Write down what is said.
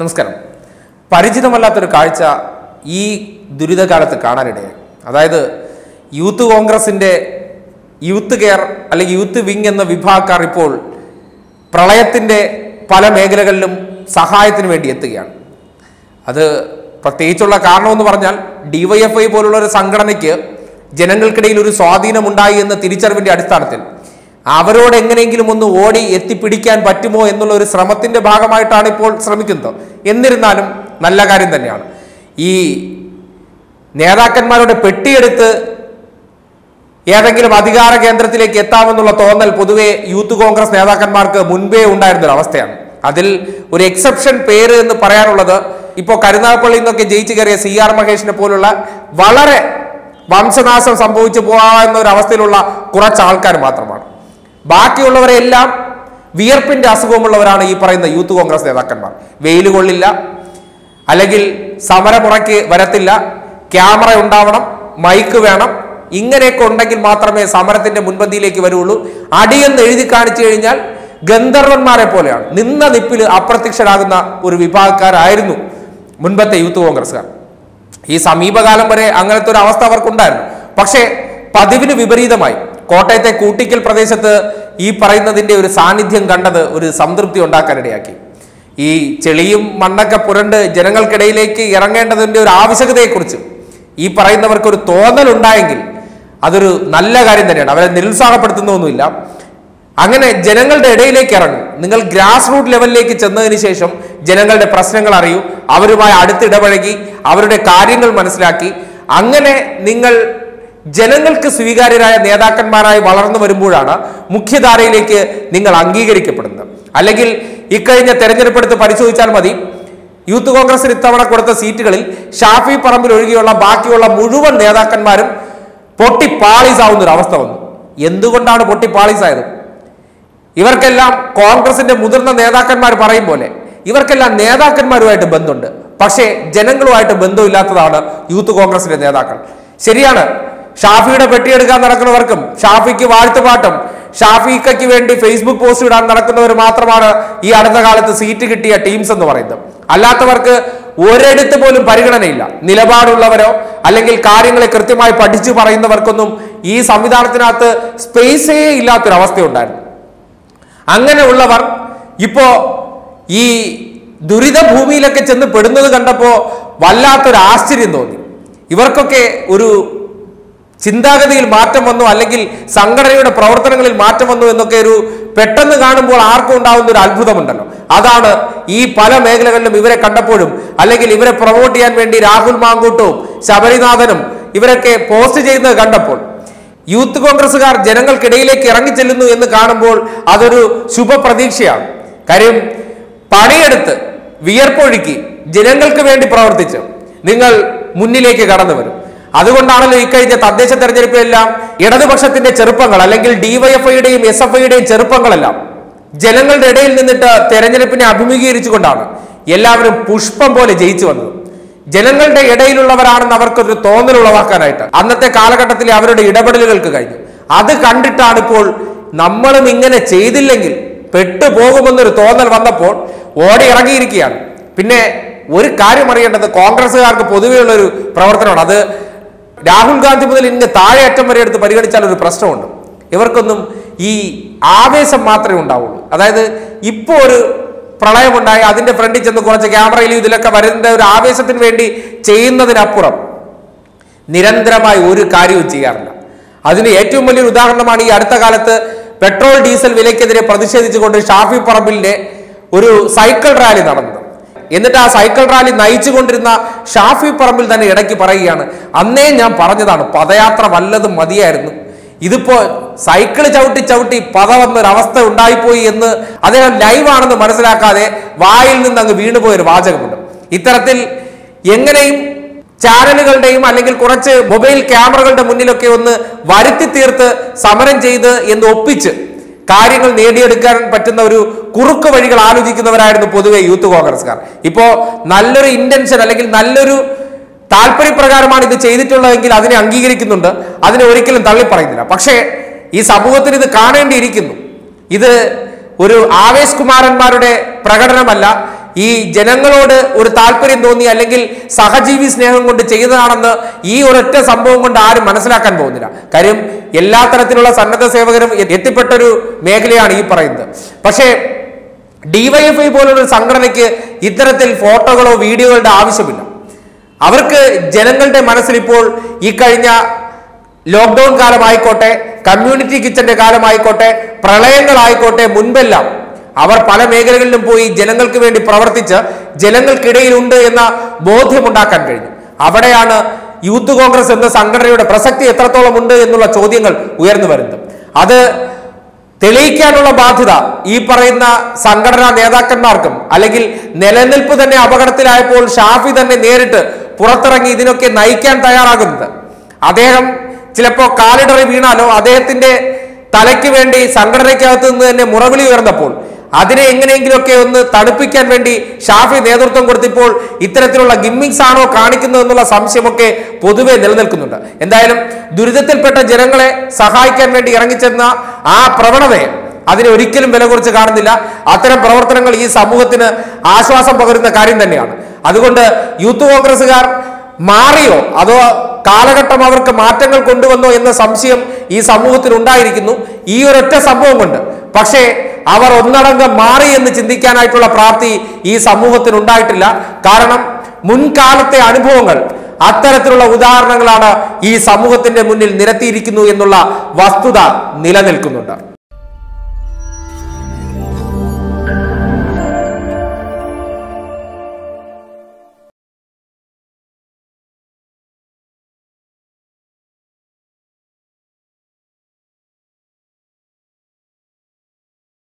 നമസ്കാരം പരിചിതമല്ലാത്തൊരു കാഴ്ച ഈ ദുരിതകാലത്ത് കാണാനിടയായി അതായത് യൂത്ത് കോൺഗ്രസിന്റെ യൂത്ത് കെയർ അല്ലെങ്കിൽ യൂത്ത് വിങ് എന്ന വിഭാഗക്കാർ ഇപ്പോൾ പ്രളയത്തിന്റെ പല മേഖലകളിലും സഹായത്തിന് വേണ്ടി എത്തുകയാണ് അത് പ്രത്യേകിച്ചുള്ള കാരണമെന്ന് പറഞ്ഞാൽ ഡിവൈഎഫ്ഐ പോലുള്ള ഒരു സംഘടനയ്ക്ക് ജനങ്ങൾക്കിടയിൽ ഒരു സ്വാധീനമുണ്ടായി എന്ന തിരിച്ചറിവിന്റെ അടിസ്ഥാനത്തിൽ അവരോട് എങ്ങനെയെങ്കിലും ഒന്ന് ഓടി എത്തിപ്പിടിക്കാൻ പറ്റുമോ എന്നുള്ള ഒരു ശ്രമത്തിന്റെ ഭാഗമായിട്ടാണ് ഇപ്പോൾ ശ്രമിക്കുന്നത് എന്നിരുന്നാലും നല്ല കാര്യം തന്നെയാണ് ഈ നേതാക്കന്മാരുടെ പെട്ടിയെടുത്ത് ഏതെങ്കിലും അധികാര കേന്ദ്രത്തിലേക്ക് എത്താമെന്നുള്ള തോന്നൽ പൊതുവെ യൂത്ത് കോൺഗ്രസ് നേതാക്കന്മാർക്ക് മുൻപേ ഉണ്ടായിരുന്ന ഒരു അവസ്ഥയാണ് അതിൽ ഒരു എക്സെപ്ഷൻ പേര് എന്ന് പറയാനുള്ളത് ഇപ്പോൾ കരുനാഗപ്പള്ളിയിൽ നിന്നൊക്കെ ജയിച്ചു കയറിയ സി ആർ മഹേഷിനെ പോലുള്ള വളരെ വംശനാശം സംഭവിച്ചു പോകാവുന്ന ഒരു അവസ്ഥയിലുള്ള കുറച്ച് ആൾക്കാർ മാത്രമാണ് ബാക്കിയുള്ളവരെ എല്ലാം വിയർപ്പിന്റെ അസുഖമുള്ളവരാണ് ഈ പറയുന്ന യൂത്ത് കോൺഗ്രസ് നേതാക്കന്മാർ വെയിൽ കൊള്ളില്ല അല്ലെങ്കിൽ സമരമുറയ്ക്ക് വരത്തില്ല ക്യാമറ ഉണ്ടാവണം മൈക്ക് വേണം ഇങ്ങനെയൊക്കെ ഉണ്ടെങ്കിൽ മാത്രമേ സമരത്തിന്റെ മുൻപന്തിയിലേക്ക് വരുള്ളൂ അടിയെന്ന് എഴുതി കാണിച്ചു കഴിഞ്ഞാൽ ഗന്ധർവന്മാരെ പോലെയാണ് നിന്ന നിപ്പിൽ അപ്രത്യക്ഷരാകുന്ന ഒരു വിഭാഗക്കാരായിരുന്നു മുൻപത്തെ യൂത്ത് കോൺഗ്രസ്സുകാർ ഈ സമീപകാലം വരെ അങ്ങനത്തെ ഒരു അവസ്ഥ അവർക്കുണ്ടായിരുന്നു പക്ഷേ പതിവിന് വിപരീതമായി കോട്ടയത്തെ കൂട്ടിക്കൽ പ്രദേശത്ത് ഈ പറയുന്നതിന്റെ ഒരു സാന്നിധ്യം കണ്ടത് ഒരു സംതൃപ്തി ഉണ്ടാക്കാനിടയാക്കി ഈ ചെളിയും മണ്ണൊക്കെ പുരണ്ട് ജനങ്ങൾക്കിടയിലേക്ക് ഇറങ്ങേണ്ടതിന്റെ ഒരു ആവശ്യകതയെക്കുറിച്ച് ഈ പറയുന്നവർക്ക് ഒരു തോന്നൽ ഉണ്ടായെങ്കിൽ അതൊരു നല്ല കാര്യം തന്നെയാണ് അവരെ നിരുത്സാഹപ്പെടുത്തുന്നൊന്നുമില്ല അങ്ങനെ ജനങ്ങളുടെ ഇടയിലേക്ക് ഇറങ്ങും നിങ്ങൾ ഗ്രാസ് റൂട്ട് ലെവലിലേക്ക് ചെന്നതിന് ശേഷം ജനങ്ങളുടെ പ്രശ്നങ്ങൾ അറിയൂ അവരുമായി അടുത്തിടപഴകി അവരുടെ കാര്യങ്ങൾ മനസ്സിലാക്കി അങ്ങനെ നിങ്ങൾ ജനങ്ങൾക്ക് സ്വീകാര്യരായ നേതാക്കന്മാരായി വളർന്നു വരുമ്പോഴാണ് മുഖ്യധാരയിലേക്ക് നിങ്ങൾ അംഗീകരിക്കപ്പെടുന്നത് അല്ലെങ്കിൽ ഇക്കഴിഞ്ഞ തെരഞ്ഞെടുപ്പെടുത്ത് പരിശോധിച്ചാൽ മതി യൂത്ത് കോൺഗ്രസിന് ഇത്തവണ കൊടുത്ത സീറ്റുകളിൽ ഷാഫി പറമ്പിൽ ഒഴികെയുള്ള ബാക്കിയുള്ള മുഴുവൻ നേതാക്കന്മാരും പൊട്ടി പാളീസാവുന്ന ഒരു അവസ്ഥ വന്നു എന്തുകൊണ്ടാണ് പൊട്ടി പാളീസായത് ഇവർക്കെല്ലാം കോൺഗ്രസിന്റെ മുതിർന്ന നേതാക്കന്മാർ പറയും പോലെ ഇവർക്കെല്ലാം നേതാക്കന്മാരുമായിട്ട് ബന്ധമുണ്ട് പക്ഷേ ജനങ്ങളുമായിട്ട് ബന്ധമില്ലാത്തതാണ് യൂത്ത് കോൺഗ്രസിന്റെ നേതാക്കൾ ശരിയാണ് ഷാഫിയുടെ പെട്ടിയെടുക്കാൻ നടക്കുന്നവർക്കും ഷാഫിക്ക് വാഴ്ത്തുപാട്ടും ഷാഫിക്കയ്ക്ക് വേണ്ടി ഫേസ്ബുക്ക് പോസ്റ്റ് ഇടാൻ നടക്കുന്നവർ മാത്രമാണ് ഈ അടുത്ത കാലത്ത് സീറ്റ് കിട്ടിയ ടീംസ് എന്ന് പറയുന്നത് അല്ലാത്തവർക്ക് ഒരിടത്ത് പോലും പരിഗണനയില്ല നിലപാടുള്ളവരോ അല്ലെങ്കിൽ കാര്യങ്ങളെ കൃത്യമായി പഠിച്ചു പറയുന്നവർക്കൊന്നും ഈ സംവിധാനത്തിനകത്ത് സ്പേസേ ഇല്ലാത്തൊരവസ്ഥയുണ്ടായിരുന്നു അങ്ങനെയുള്ളവർ ഇപ്പോ ഈ ദുരിത ഭൂമിയിലൊക്കെ ചെന്ന് പെടുന്നത് കണ്ടപ്പോ വല്ലാത്തൊരു ആശ്ചര്യം തോന്നി ഇവർക്കൊക്കെ ഒരു ചിന്താഗതിയിൽ മാറ്റം വന്നു അല്ലെങ്കിൽ സംഘടനയുടെ പ്രവർത്തനങ്ങളിൽ മാറ്റം വന്നു എന്നൊക്കെ ഒരു പെട്ടെന്ന് കാണുമ്പോൾ ആർക്കും ഉണ്ടാവുന്ന ഒരു അത്ഭുതമുണ്ടല്ലോ അതാണ് ഈ പല മേഖലകളിലും ഇവരെ കണ്ടപ്പോഴും അല്ലെങ്കിൽ ഇവരെ പ്രൊമോട്ട് ചെയ്യാൻ വേണ്ടി രാഹുൽ മാങ്കൂട്ടും ശബരിനാഥനും ഇവരൊക്കെ പോസ്റ്റ് ചെയ്യുന്നത് കണ്ടപ്പോൾ യൂത്ത് കോൺഗ്രസ്സുകാർ ജനങ്ങൾക്കിടയിലേക്ക് ഇറങ്ങിച്ചെല്ലുന്നു എന്ന് കാണുമ്പോൾ അതൊരു ശുഭപ്രതീക്ഷയാണ് കാര്യം പണിയെടുത്ത് വിയർപ്പൊഴുക്കി ജനങ്ങൾക്ക് വേണ്ടി പ്രവർത്തിച്ച് നിങ്ങൾ മുന്നിലേക്ക് കടന്നു വരും അതുകൊണ്ടാണല്ലോ ഇക്കഴിഞ്ഞ തദ്ദേശ തെരഞ്ഞെടുപ്പിലെല്ലാം ഇടതുപക്ഷത്തിന്റെ ചെറുപ്പങ്ങൾ അല്ലെങ്കിൽ ഡിവൈഎഫ്ഐയുടെയും എസ് എഫ് ഐയുടെയും ചെറുപ്പങ്ങളെല്ലാം ജനങ്ങളുടെ ഇടയിൽ നിന്നിട്ട് തെരഞ്ഞെടുപ്പിനെ അഭിമുഖീകരിച്ചുകൊണ്ടാണ് എല്ലാവരും പുഷ്പം പോലെ ജയിച്ചു വന്നത് ജനങ്ങളുടെ ഇടയിലുള്ളവരാണെന്ന് അവർക്കൊരു തോന്നൽ ഉളവാക്കാനായിട്ട് അന്നത്തെ കാലഘട്ടത്തിലെ അവരുടെ ഇടപെടലുകൾക്ക് കഴിഞ്ഞു അത് കണ്ടിട്ടാണ് ഇപ്പോൾ നമ്മളും ഇങ്ങനെ ചെയ്തില്ലെങ്കിൽ പെട്ടുപോകുമെന്നൊരു തോന്നൽ വന്നപ്പോൾ ഓടി ഇറങ്ങിയിരിക്കുകയാണ് പിന്നെ ഒരു കാര്യം അറിയേണ്ടത് കോൺഗ്രസ്സുകാർക്ക് പൊതുവെയുള്ള ഒരു പ്രവർത്തനമാണ് അത് രാഹുൽ ഗാന്ധി മുതൽ ഇന്ന് താഴെ അറ്റം വരെ എടുത്ത് പരിഗണിച്ചാൽ ഒരു പ്രശ്നമുണ്ട് ഇവർക്കൊന്നും ഈ ആവേശം മാത്രമേ ഉണ്ടാവുള്ളൂ അതായത് ഇപ്പോൾ ഒരു പ്രളയമുണ്ടായി അതിന്റെ ഫ്രണ്ടിൽ ചെന്ന് കുറച്ച് ക്യാമറയിലും ഇതിലൊക്കെ വരുന്ന ഒരു ആവേശത്തിന് വേണ്ടി ചെയ്യുന്നതിനപ്പുറം നിരന്തരമായി ഒരു കാര്യവും ചെയ്യാറില്ല അതിന് ഏറ്റവും വലിയൊരു ഉദാഹരണമാണ് ഈ അടുത്ത കാലത്ത് പെട്രോൾ ഡീസൽ വിലയ്ക്കെതിരെ പ്രതിഷേധിച്ചുകൊണ്ട് ഷാഫി പറമ്പിലിന്റെ ഒരു സൈക്കിൾ റാലി നടന്നത് എന്നിട്ട് ആ സൈക്കിൾ റാലി നയിച്ചുകൊണ്ടിരുന്ന ഷാഫി പറമ്പിൽ തന്നെ ഇടയ്ക്ക് പറയുകയാണ് അന്നേ ഞാൻ പറഞ്ഞതാണ് പദയാത്ര വല്ലതും മതിയായിരുന്നു ഇതിപ്പോ സൈക്കിൾ ചവിട്ടി ചവിട്ടി പത വന്നൊരവസ്ഥ ഉണ്ടായിപ്പോയി എന്ന് അദ്ദേഹം ലൈവാണെന്ന് മനസ്സിലാക്കാതെ വായിൽ നിന്ന് അങ്ങ് വീണുപോയൊരു വാചകമുണ്ട് ഇത്തരത്തിൽ എങ്ങനെയും ചാനലുകളുടെയും അല്ലെങ്കിൽ കുറച്ച് മൊബൈൽ ക്യാമറകളുടെ മുന്നിലൊക്കെ ഒന്ന് വരുത്തി തീർത്ത് സമരം ചെയ്ത് എന്ന് ഒപ്പിച്ച് കാര്യങ്ങൾ നേടിയെടുക്കാൻ പറ്റുന്ന ഒരു കുറുക്ക് വഴികൾ ആലോചിക്കുന്നവരായിരുന്നു പൊതുവെ യൂത്ത് കോൺഗ്രസ്സുകാർ ഇപ്പോ നല്ലൊരു ഇന്റൻഷൻ അല്ലെങ്കിൽ നല്ലൊരു താല്പര്യപ്രകാരമാണ് ഇത് ചെയ്തിട്ടുള്ളതെങ്കിൽ അതിനെ അംഗീകരിക്കുന്നുണ്ട് അതിനെ ഒരിക്കലും തള്ളിപ്പറയുന്നില്ല പക്ഷേ ഈ സമൂഹത്തിന് ഇത് കാണേണ്ടിയിരിക്കുന്നു ഇത് ഒരു ആവേശ് കുമാരന്മാരുടെ പ്രകടനമല്ല ഈ ജനങ്ങളോട് ഒരു താല്പര്യം തോന്നി അല്ലെങ്കിൽ സഹജീവി സ്നേഹം കൊണ്ട് ചെയ്തതാണെന്ന് ഈ ഒരൊറ്റ സംഭവം കൊണ്ട് ആരും മനസ്സിലാക്കാൻ പോകുന്നില്ല കാര്യം എല്ലാ തരത്തിലുള്ള സന്നദ്ധ സേവകരും എ- എത്തിപ്പെട്ട ഒരു മേഖലയാണ് ഈ പറയുന്നത് പക്ഷേ ഡിവൈഎഫ്ഐ പോലുള്ള ഒരു സംഘടനയ്ക്ക് ഇത്തരത്തിൽ ഫോട്ടോകളോ വീഡിയോകളുടെ ആവശ്യമില്ല അവർക്ക് ജനങ്ങളുടെ മനസ്സിൽ ഇപ്പോൾ ഈ കഴിഞ്ഞ ലോക്ക്ഡൌൺ കാലമായിക്കോട്ടെ കമ്മ്യൂണിറ്റി കിച്ചന്റെ കാലമായിക്കോട്ടെ പ്രളയങ്ങളായിക്കോട്ടെ മുൻപെല്ലാം അവർ പല മേഖലകളിലും പോയി ജനങ്ങൾക്ക് വേണ്ടി പ്രവർത്തിച്ച് ജനങ്ങൾക്കിടയിലുണ്ട് എന്ന ബോധ്യമുണ്ടാക്കാൻ കഴിഞ്ഞു അവിടെയാണ് യൂത്ത് കോൺഗ്രസ് എന്ന സംഘടനയുടെ പ്രസക്തി എത്രത്തോളം ഉണ്ട് എന്നുള്ള ചോദ്യങ്ങൾ ഉയർന്നു വരുന്നത് അത് തെളിയിക്കാനുള്ള ബാധ്യത ഈ പറയുന്ന സംഘടനാ നേതാക്കന്മാർക്കും അല്ലെങ്കിൽ നിലനിൽപ്പ് തന്നെ അപകടത്തിലായപ്പോൾ ഷാഫി തന്നെ നേരിട്ട് പുറത്തിറങ്ങി ഇതിനൊക്കെ നയിക്കാൻ തയ്യാറാകുന്നത് അദ്ദേഹം ചിലപ്പോ കാലിടറി വീണാലോ അദ്ദേഹത്തിന്റെ തലയ്ക്ക് വേണ്ടി സംഘടനയ്ക്കകത്ത് നിന്ന് തന്നെ മുറവിളി ഉയർന്നപ്പോൾ അതിനെ എങ്ങനെയെങ്കിലുമൊക്കെ ഒന്ന് തണുപ്പിക്കാൻ വേണ്ടി ഷാഫി നേതൃത്വം കൊടുത്തപ്പോൾ ഇത്തരത്തിലുള്ള ഗിമ്മിങ്സ് ആണോ കാണിക്കുന്നത് എന്നുള്ള സംശയമൊക്കെ പൊതുവെ നിലനിൽക്കുന്നുണ്ട് എന്തായാലും ദുരിതത്തിൽപ്പെട്ട ജനങ്ങളെ സഹായിക്കാൻ വേണ്ടി ഇറങ്ങിച്ചെന്ന ആ പ്രവണതയെ അതിനെ ഒരിക്കലും വില കുറിച്ച് കാണുന്നില്ല അത്തരം പ്രവർത്തനങ്ങൾ ഈ സമൂഹത്തിന് ആശ്വാസം പകരുന്ന കാര്യം തന്നെയാണ് അതുകൊണ്ട് യൂത്ത് കോൺഗ്രസ്സുകാർ മാറിയോ അതോ കാലഘട്ടം അവർക്ക് മാറ്റങ്ങൾ കൊണ്ടുവന്നോ എന്ന സംശയം ഈ സമൂഹത്തിൽ ഉണ്ടായിരിക്കുന്നു ഈ ഒരൊറ്റ സംഭവം കൊണ്ട് പക്ഷേ അവർ ഒന്നടങ്കം മാറി എന്ന് ചിന്തിക്കാനായിട്ടുള്ള പ്രാപ്തി ഈ സമൂഹത്തിന് ഉണ്ടായിട്ടില്ല കാരണം മുൻകാലത്തെ അനുഭവങ്ങൾ അത്തരത്തിലുള്ള ഉദാഹരണങ്ങളാണ് ഈ സമൂഹത്തിന്റെ മുന്നിൽ നിരത്തിയിരിക്കുന്നു എന്നുള്ള വസ്തുത നിലനിൽക്കുന്നുണ്ട്